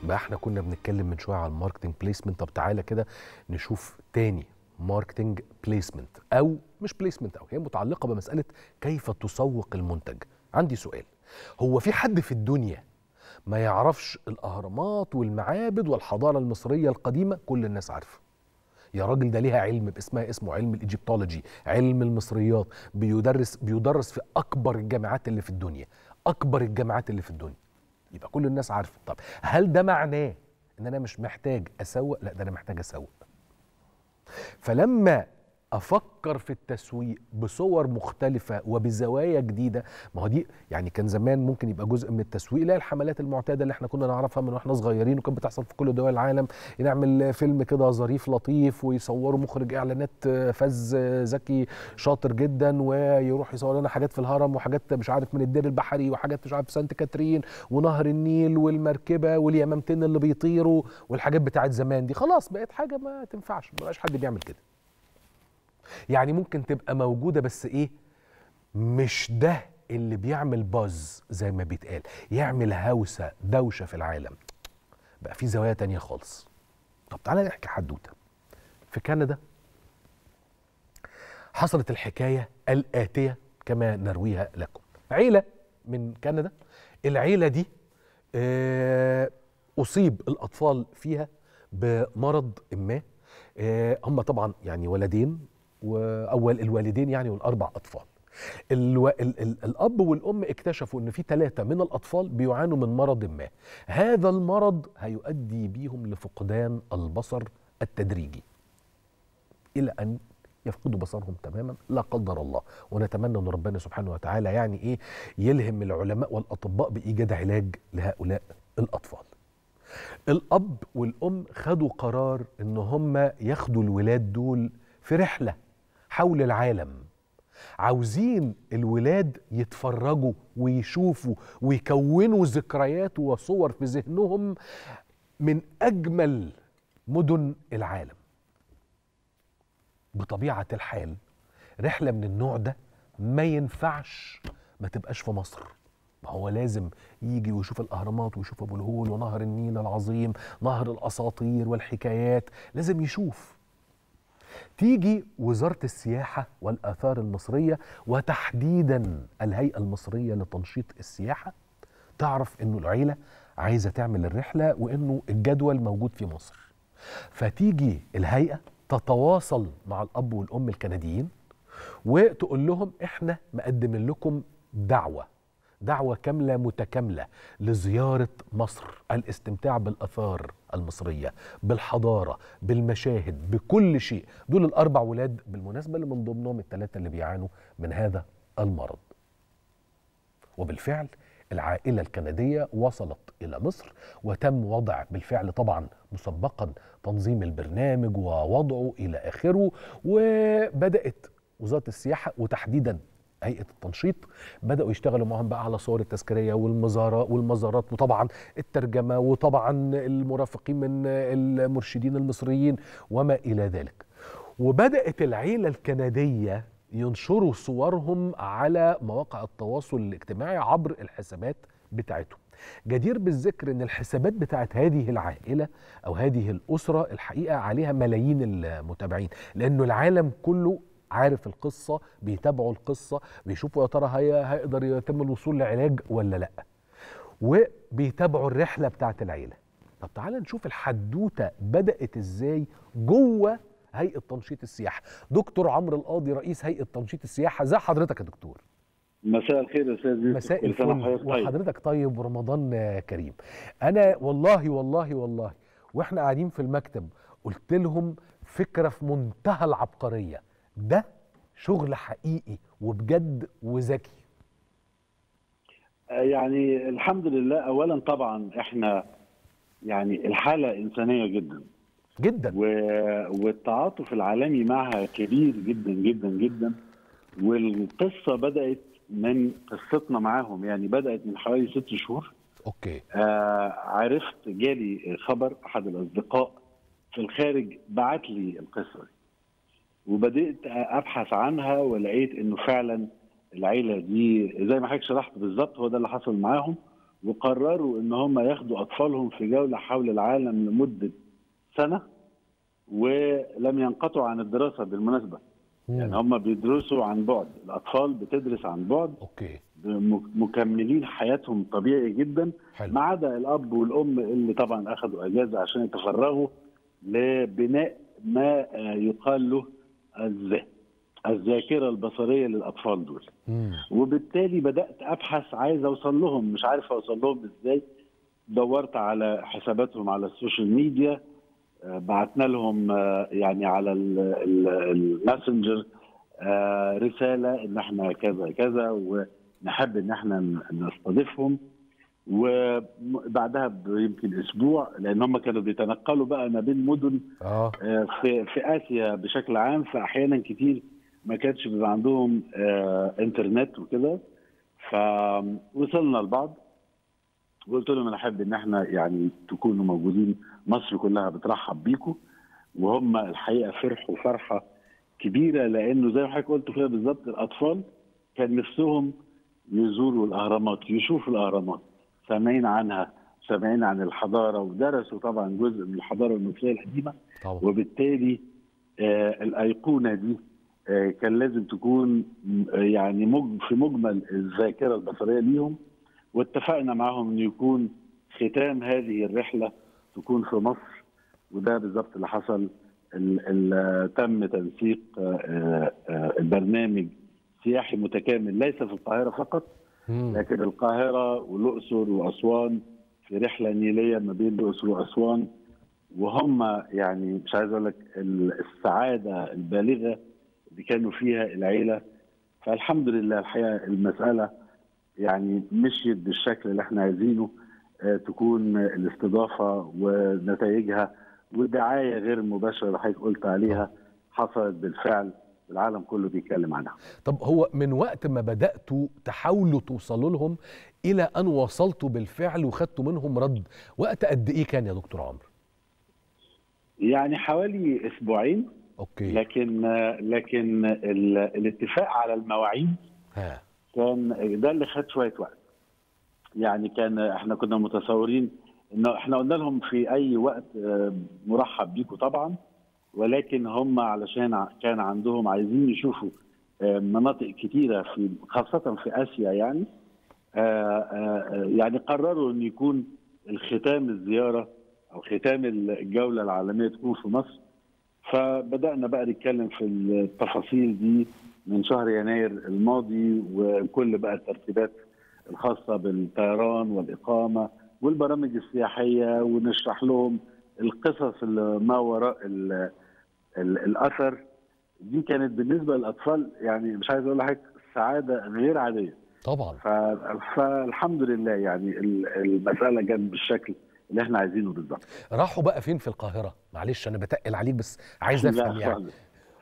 بقى احنا كنا بنتكلم من شويه على الماركتنج بليسمنت طب تعالى كده نشوف تاني ماركتنج بليسمنت او مش بليسمنت او هي متعلقه بمساله كيف تسوق المنتج عندي سؤال هو في حد في الدنيا ما يعرفش الاهرامات والمعابد والحضاره المصريه القديمه كل الناس عارفه يا راجل ده ليها علم باسمها اسمه علم الايجيبتولوجي علم المصريات بيدرس بيدرس في اكبر الجامعات اللي في الدنيا اكبر الجامعات اللي في الدنيا يبقى كل الناس عارفه طب هل ده معناه ان انا مش محتاج اسوق لا ده انا محتاج اسوق فلما افكر في التسويق بصور مختلفه وبزوايا جديده ما هو دي يعني كان زمان ممكن يبقى جزء من التسويق لا الحملات المعتاده اللي احنا كنا نعرفها من واحنا صغيرين وكانت بتحصل في كل دول العالم نعمل فيلم كده ظريف لطيف ويصوروا مخرج اعلانات فز ذكي شاطر جدا ويروح يصور لنا حاجات في الهرم وحاجات مش عارف من الدير البحري وحاجات مش عارف في سانت كاترين ونهر النيل والمركبه واليمامتين اللي بيطيروا والحاجات بتاعت زمان دي خلاص بقت حاجه ما تنفعش ما بقاش حد بيعمل كده يعني ممكن تبقى موجوده بس ايه مش ده اللي بيعمل باز زي ما بيتقال يعمل هوسه دوشه في العالم بقى في زوايا تانية خالص طب تعالى نحكي حدوته في كندا حصلت الحكايه الاتيه كما نرويها لكم عيله من كندا العيله دي آه، اصيب الاطفال فيها بمرض ما آه، هم طبعا يعني ولدين واول الوالدين يعني والاربع اطفال الو... ال... ال... الاب والام اكتشفوا ان في ثلاثه من الاطفال بيعانوا من مرض ما هذا المرض هيؤدي بيهم لفقدان البصر التدريجي الى ان يفقدوا بصرهم تماما لا قدر الله ونتمنى ان ربنا سبحانه وتعالى يعني ايه يلهم العلماء والاطباء بايجاد علاج لهؤلاء الاطفال الاب والام خدوا قرار ان هم ياخدوا الولاد دول في رحله حول العالم عاوزين الولاد يتفرجوا ويشوفوا ويكونوا ذكريات وصور في ذهنهم من اجمل مدن العالم بطبيعه الحال رحله من النوع ده ما ينفعش ما تبقاش في مصر ما هو لازم يجي ويشوف الاهرامات ويشوف ابو الهول ونهر النيل العظيم نهر الاساطير والحكايات لازم يشوف تيجي وزاره السياحه والاثار المصريه وتحديدا الهيئه المصريه لتنشيط السياحه تعرف انه العيله عايزه تعمل الرحله وانه الجدول موجود في مصر فتيجي الهيئه تتواصل مع الاب والام الكنديين وتقول لهم احنا مقدمين لكم دعوه دعوة كاملة متكاملة لزيارة مصر الاستمتاع بالأثار المصرية بالحضارة بالمشاهد بكل شيء دول الأربع ولاد بالمناسبة اللي من ضمنهم الثلاثة اللي بيعانوا من هذا المرض وبالفعل العائلة الكندية وصلت إلى مصر وتم وضع بالفعل طبعا مسبقا تنظيم البرنامج ووضعه إلى آخره وبدأت وزارة السياحة وتحديدا هيئه التنشيط بداوا يشتغلوا معاهم بقى على صور التذكاريه والمزارات والمزارات وطبعا الترجمه وطبعا المرافقين من المرشدين المصريين وما الى ذلك وبدات العيله الكنديه ينشروا صورهم على مواقع التواصل الاجتماعي عبر الحسابات بتاعتهم جدير بالذكر ان الحسابات بتاعت هذه العائله او هذه الاسره الحقيقه عليها ملايين المتابعين لانه العالم كله عارف القصة بيتابعوا القصة بيشوفوا يا ترى هي هيقدر يتم الوصول لعلاج ولا لا وبيتابعوا الرحلة بتاعت العيلة طب تعالى نشوف الحدوتة بدأت ازاي جوه هيئة تنشيط السياحة دكتور عمرو القاضي رئيس هيئة تنشيط السياحة ازي حضرتك يا دكتور مساء الخير يا استاذ يوسف مساء كل سنة الفل وحضرتك طيب. وحضرتك طيب ورمضان كريم انا والله والله والله واحنا قاعدين في المكتب قلت لهم فكرة في منتهى العبقرية ده شغل حقيقي وبجد وذكي آه، يعني الحمد لله اولا طبعا احنا يعني الحاله انسانيه جدا جدا و... والتعاطف العالمي معها كبير جدا جدا جدا والقصه بدات من قصتنا معاهم يعني بدات من حوالي ست شهور اوكي آه عرفت جالي خبر احد الاصدقاء في الخارج بعت لي القصه دي وبدات ابحث عنها ولقيت انه فعلا العيله دي زي ما حضرتك شرحت بالظبط هو ده اللي حصل معاهم وقرروا ان هم ياخدوا اطفالهم في جوله حول العالم لمده سنه ولم ينقطعوا عن الدراسه بالمناسبه يعني هم بيدرسوا عن بعد الاطفال بتدرس عن بعد اوكي مكملين حياتهم طبيعي جدا حلو ما عدا الاب والام اللي طبعا اخذوا اجازه عشان يتفرغوا لبناء ما آه، يقال له الذهن الذاكره البصريه للاطفال دول مم. وبالتالي بدات ابحث عايز اوصل لهم مش عارف اوصل لهم ازاي دورت على حساباتهم على السوشيال ميديا آه، بعتنا لهم آه، يعني على ال- ال- الماسنجر آه، رساله ان احنا كذا كذا ونحب ان احنا ن- نستضيفهم وبعدها يمكن اسبوع لان هم كانوا بيتنقلوا بقى ما بين مدن اه آه، في في اسيا بشكل عام فاحيانا كتير ما كانش بيبقى عندهم آه، انترنت وكده فوصلنا لبعض وقلت لهم انا احب ان احنا يعني تكونوا موجودين مصر كلها بترحب بيكم وهم الحقيقه فرحوا فرحه كبيره لانه زي ما حضرتك قلت كده بالظبط الاطفال كان نفسهم يزوروا الاهرامات يشوفوا الاهرامات سامعين عنها سامعين عن الحضاره ودرسوا طبعا جزء من الحضاره المصريه القديمه طبعا وبالتالي آه الايقونه دي آه كان لازم تكون م- آه، يعني مج في مجمل الذاكره البصريه ليهم واتفقنا معاهم انه يكون ختام هذه الرحله تكون في مصر وده بالظبط اللي حصل ال ال تم تنسيق آه، آه، البرنامج سياحي متكامل ليس في القاهره فقط مم. لكن القاهرة والأقصر وأسوان في رحلة نيلية ما بين الأقصر وأسوان وهم يعني مش عايز أقول لك ال- السعادة البالغة اللي كانوا فيها العيلة فالحمد لله الحقيقة المسألة يعني مشيت بالشكل اللي احنا عايزينه آه، تكون الاستضافة ونتائجها والدعاية غير المباشرة اللي حضرتك قلت عليها حصلت بالفعل العالم كله بيتكلم عنها طب هو من وقت ما بدأتوا تحاولوا توصلوا لهم إلى أن وصلتوا بالفعل وخدتوا منهم رد وقت قد إيه كان يا دكتور عمرو؟ يعني حوالي أسبوعين أوكي لكن لكن ال- الاتفاق على المواعيد ها كان ده اللي خد شويه وقت يعني كان احنا كنا متصورين انه احنا قلنا لهم في اي وقت آه، مرحب بيكم طبعا ولكن هم علشان ع- كان عندهم عايزين يشوفوا آه، مناطق كتيره في خاصه في اسيا يعني آه، آه، آه، يعني قرروا ان يكون الختام الزياره او ختام الجوله العالميه تكون في مصر فبدانا بقى نتكلم في التفاصيل دي من شهر يناير الماضي وكل بقى الترتيبات الخاصه بالطيران والاقامه والبرامج السياحيه ونشرح لهم القصص اللي ما وراء ال ال الاثر دي كانت بالنسبه للاطفال يعني مش عايز اقول لحضرتك سعاده غير عاديه طبعا ف- فالحمد لله يعني ال- المساله جت بالشكل اللي احنا عايزينه بالظبط راحوا بقى فين في القاهرة؟ معلش أنا بتقل عليك بس عايز أفهم لا يعني خالص.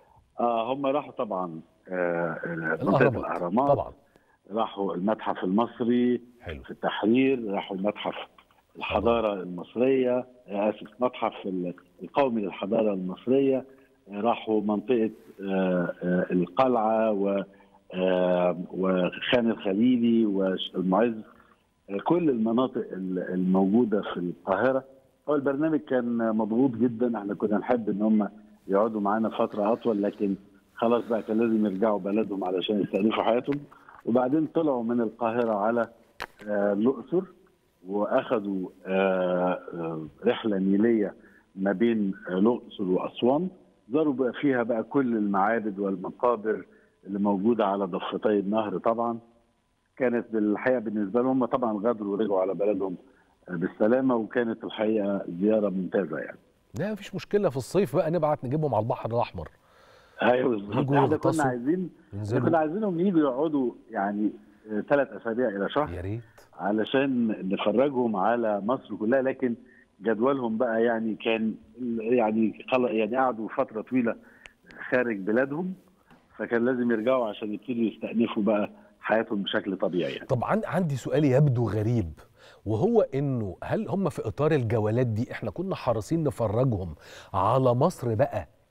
اه هم راحوا طبعا آه منطقه الأهرامات الاهرامات طبعا راحوا المتحف المصري حلو في التحرير راحوا المتحف الحضاره المصريه آه، اسف متحف ال- القومي للحضاره المصريه آه، راحوا منطقه آه، آه، القلعه و آه، وخان الخليلي والمعز آه، كل المناطق ال- الموجوده في القاهره هو البرنامج كان مضغوط جدا احنا كنا نحب ان هم يقعدوا معانا فتره اطول لكن خلاص بقى كان لازم يرجعوا بلدهم علشان يستأنفوا حياتهم وبعدين طلعوا من القاهره على آه، الاقصر واخذوا آه، آه، رحله نيليه ما بين آه، الاقصر واسوان زاروا بقى فيها بقى كل المعابد والمقابر اللي موجوده على ضفتي النهر طبعا كانت بالحقيقه بالنسبه لهم هم طبعا غادروا ورجعوا على بلدهم آه، بالسلامه وكانت الحقيقه زياره ممتازه يعني لا مفيش مشكلة في الصيف بقى نبعت نجيبهم على البحر الأحمر ايوه بالظبط يجوا احنا كنا يغطسوا، عايزين احنا ينزلوا كنا عايزينهم يجوا يقعدوا يعني ثلاث اسابيع الى شهر يا ريت علشان نفرجهم على مصر كلها لكن جدولهم بقى يعني كان يعني خل- يعني قعدوا فتره طويله خارج بلادهم فكان لازم يرجعوا عشان يبتدوا يستأنفوا بقى حياتهم بشكل طبيعي يعني. طب عن- عندي سؤال يبدو غريب وهو انه هل هم في اطار الجولات دي احنا كنا حريصين نفرجهم على مصر بقى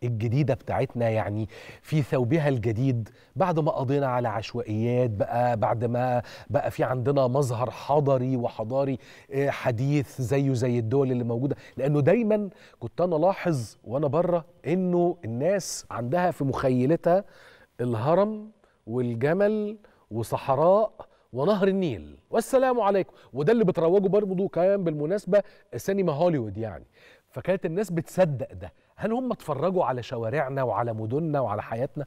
الجديدة بتاعتنا يعني في ثوبها الجديد بعد ما قضينا على عشوائيات بقى بعد ما بقى في عندنا مظهر حضري وحضاري آه، حديث زيه زي الدول اللي موجودة لأنه دايما كنت أنا لاحظ وأنا بره إنه الناس عندها في مخيلتها الهرم والجمل وصحراء ونهر النيل والسلام عليكم وده اللي بتروجه برضه كمان بالمناسبة سينما هوليوود يعني فكانت الناس بتصدق ده هل هم اتفرجوا على شوارعنا وعلى مدننا وعلى حياتنا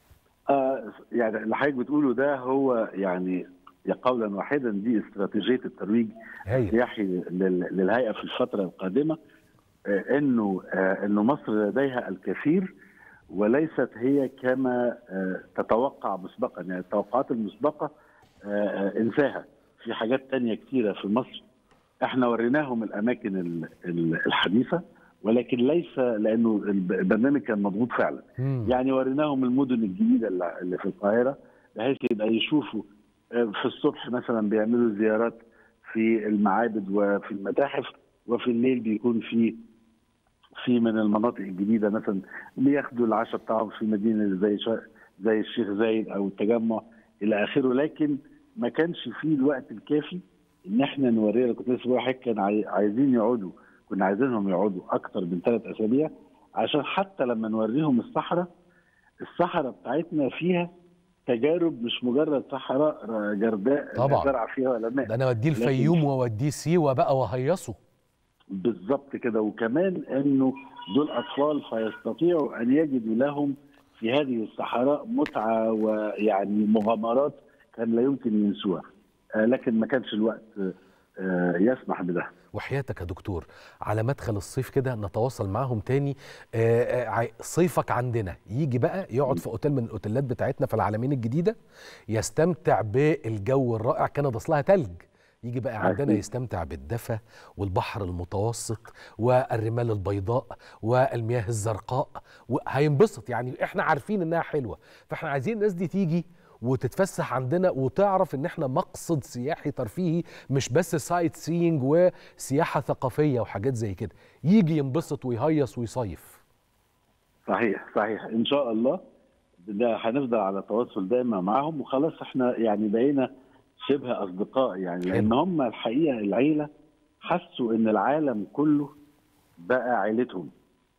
آه يعني اللي حضرتك بتقوله ده هو يعني يا قولا واحدا دي استراتيجيه الترويج هايل السياحي لل- للهيئه في الفتره القادمه آه انه آه انه مصر لديها الكثير وليست هي كما آه تتوقع مسبقا يعني التوقعات المسبقه آه آه انساها في حاجات تانية كتيره في مصر احنا وريناهم الاماكن ال- ال- الحديثه ولكن ليس لانه الب- البرنامج كان مضغوط فعلا مم. يعني وريناهم المدن الجديده اللي اللي في القاهره بحيث يبقى يشوفوا آه، في الصبح مثلا بيعملوا زيارات في المعابد وفي المتاحف وفي الليل بيكون في في من المناطق الجديده مثلا بياخدوا العشاء بتاعهم في مدينه زي شا- زي الشيخ زايد او التجمع الى اخره لكن ما كانش فيه الوقت الكافي ان احنا نوريها أنا كنت لسه بقول لحضرتك كان عاي- عايزين يقعدوا كنا عايزينهم يقعدوا اكتر من ثلاث اسابيع عشان حتى لما نوريهم الصحراء الصحراء بتاعتنا فيها تجارب مش مجرد صحراء جرداء طبعاً. لا زرع فيها ولا ماء ده انا اوديه لكن- الفيوم واوديه سيوه بقى وهيصه بالظبط كده وكمان انه دول اطفال فيستطيعوا ان يجدوا لهم في هذه الصحراء متعه ويعني مغامرات كان لا يمكن ينسوها آه، لكن ما كانش الوقت آه، يسمح بده وحياتك يا دكتور على مدخل الصيف كده نتواصل معاهم تاني آه، آه، عاي- صيفك عندنا يجي بقى يقعد في اوتيل من الاوتيلات بتاعتنا في العالمين الجديده يستمتع بالجو الرائع كندا اصلها تلج يجي بقى عندنا أكيد. يستمتع بالدفى والبحر المتوسط والرمال البيضاء والمياه الزرقاء وهينبسط يعني احنا عارفين انها حلوه فاحنا عايزين الناس دي تيجي وتتفسح عندنا وتعرف ان احنا مقصد سياحي ترفيهي مش بس سايت سينج وسياحه ثقافيه وحاجات زي كده يجي ينبسط ويهيص ويصيف صحيح صحيح ان شاء الله ده هنفضل على تواصل دائما معاهم وخلاص احنا يعني بقينا شبه اصدقاء يعني حلو. لان هم الحقيقه العيله حسوا ان العالم كله بقى عيلتهم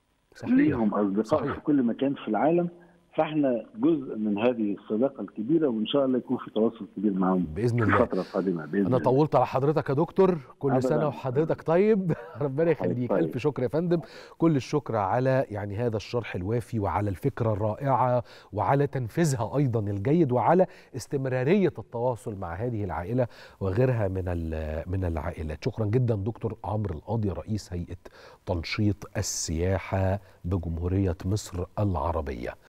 ليهم اصدقاء صحيح. في كل مكان في العالم فاحنا جزء من هذه الصداقه الكبيره وان شاء الله يكون في تواصل كبير معاهم باذن في الله الفتره القادمه باذن انا الله طولت على حضرتك يا دكتور كل أبداً. سنه وحضرتك طيب ربنا يخليك طيب. الف شكر يا فندم كل الشكر على يعني هذا الشرح الوافي وعلى الفكره الرائعه وعلى تنفيذها ايضا الجيد وعلى استمراريه التواصل مع هذه العائله وغيرها من ال- من العائلات شكرا جدا دكتور عمرو القاضي رئيس هيئه تنشيط السياحه بجمهوريه مصر العربيه